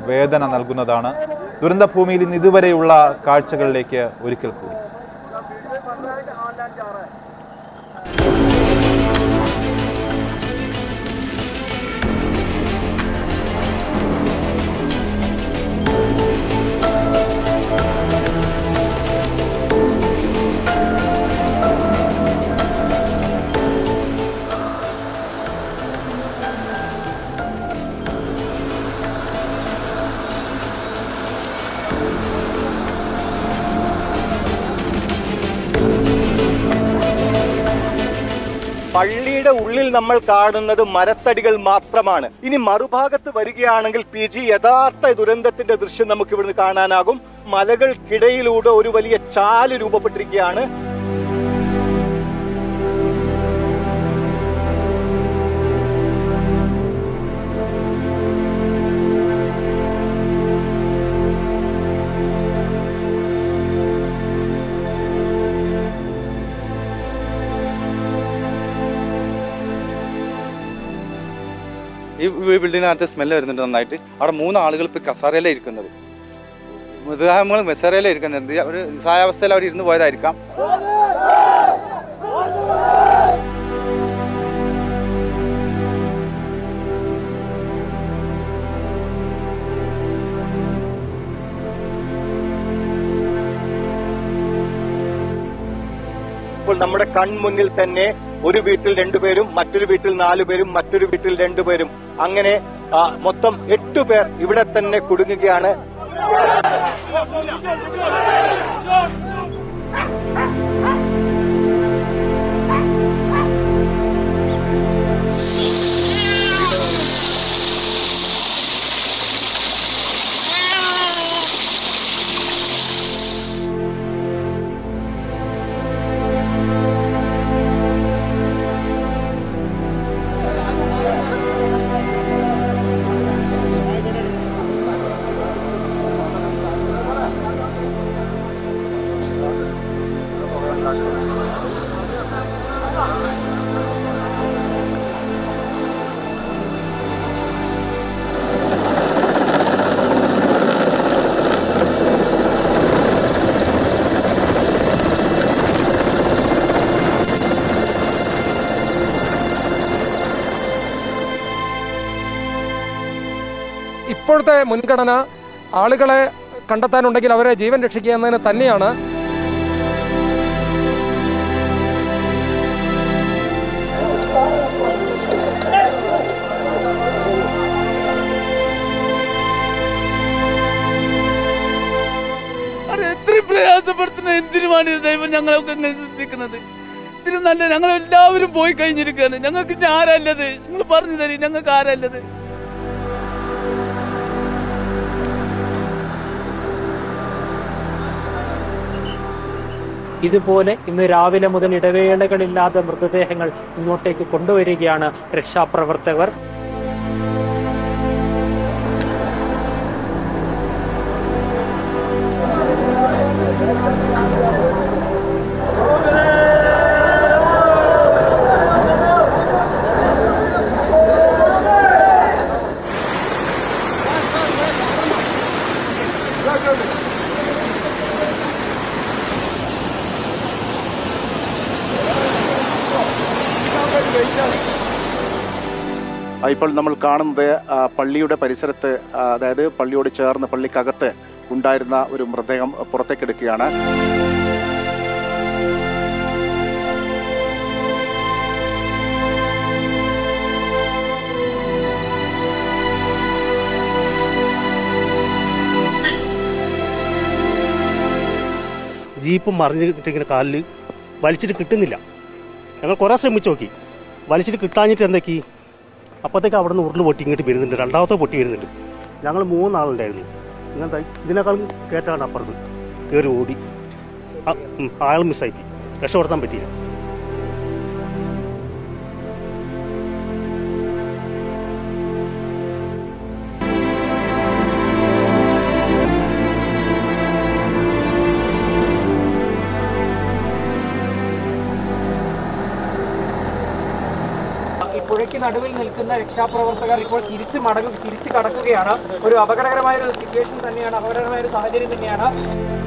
വേദന നൽകുന്നതാണ് ദുരന്തഭൂമിയിൽ ഇന്ന് ഇതുവരെയുള്ള കാഴ്ചകളിലേക്ക് ഒരിക്കൽ കൂടി പള്ളിയുടെ ഉള്ളിൽ നമ്മൾ കാണുന്നത് മരത്തടികൾ മാത്രമാണ് ഇനി മറുഭാഗത്ത് വരികയാണെങ്കിൽ പി ജി യഥാർത്ഥ ദുരന്തത്തിന്റെ ദൃശ്യം നമുക്ക് ഇവിടുന്ന് കാണാനാകും മലകൾക്കിടയിലൂടെ ഒരു വലിയ ചാല് രൂപപ്പെട്ടിരിക്കുകയാണ് ഈ ബിൽഡിങ്ങിനകത്ത് സ്മെല്ല് വരുന്നുണ്ട് നന്നായിട്ട് അവിടെ മൂന്ന് ആളുകൾ ഇപ്പോൾ കസാരയിലാണ് ഇരിക്കുന്നത് മൃതദേഹങ്ങൾ മെസ്സറയിലാണ് ഇരിക്കുന്നത് അവർ നിസ്സായാവസ്ഥയിൽ അവർ ഇരുന്ന് പോയതായിരിക്കാം ഇപ്പോൾ നമ്മുടെ കൺമുന്നിൽ തന്നെ ഒരു വീട്ടിൽ രണ്ടുപേരും മറ്റൊരു വീട്ടിൽ നാലുപേരും മറ്റൊരു വീട്ടിൽ രണ്ടുപേരും അങ്ങനെ ആ, മൊത്തം എട്ടു പേർ ഇവിടെ തന്നെ കുടുങ്ങുകയാണ് ഇപ്പോഴത്തെ മുൻഗണന ആളുകളെ കണ്ടെത്താനുണ്ടെങ്കിൽ അവരെ ജീവൻ രക്ഷിക്കുക എന്നതിന് തന്നെയാണ് അത് എത്രയും പ്രയാസപ്പെടുത്തുന്ന എന്തിനുമാണ് ഈ ദൈവം ഞങ്ങളൊക്കെ ഇങ്ങനെ സൃഷ്ടിക്കുന്നത് ഇതിന് നല്ല ഞങ്ങൾ എല്ലാവരും പോയി കഴിഞ്ഞിരിക്കുകയാണ് ഞങ്ങൾക്ക് ഇനി ആരല്ലത് നിങ്ങൾ പറഞ്ഞു തരും ഞങ്ങൾക്ക് ആരല്ലത് ഇതുപോലെ ഇന്ന് രാവിലെ മുതൽ ഇടവേളകളില്ലാതെ മൃതദേഹങ്ങൾ ഇങ്ങോട്ടേക്ക് കൊണ്ടുവരികയാണ് രക്ഷാപ്രവർത്തകർ ആ, ഇപ്പോൾ നമ്മൾ കാണുന്നത് ആ, പള്ളിയുടെ പരിസരത്ത് ആ, അതായത് പള്ളിയോട് ചേർന്ന് പള്ളിക്കകത്ത് ഉണ്ടായിരുന്ന ഒരു മൃതദേഹം പുറത്തേക്കെടുക്കുകയാണ് ജീപ്പ് മറിഞ്ഞിട്ട് ഇങ്ങനെ കാലിൽ വലിച്ചിട്ട് കിട്ടുന്നില്ല ഞങ്ങൾ കുറേ ശ്രമിച്ചു നോക്കി വലിച്ചിട്ട് കിട്ടാഞ്ഞിട്ട് എന്തൊക്കെ അപ്പോഴത്തേക്ക് അവിടെ നിന്ന് ഉരുൾ പൊട്ടി ഇങ്ങോട്ട് വരുന്നുണ്ട് രണ്ടാമത്തെ പൊട്ടി വരുന്നുണ്ട് ഞങ്ങൾ മൂന്നാളുണ്ടായിരുന്നു ഇങ്ങനത്തെ ഇതിനേക്കാളും കേട്ടാണ് അപ്പുറത്ത് കയറി ഓടി ആ, ഉം, ആൾ മിസ്സായി രക്ഷപ്പെടുത്താൻ പറ്റിയില്ല ഈ പുഴയ്ക്ക് നടുവിൽ നിൽക്കുന്ന രക്ഷാപ്രവർത്തകർ ഇപ്പോൾ തിരിച്ച് മടങ്ങും തിരിച്ച് കടക്കുകയാണ് ഒരു അപകടകരമായ ഒരു സിറ്റുവേഷൻ തന്നെയാണ് അപകടകരമായ ഒരു സാഹചര്യം തന്നെയാണ്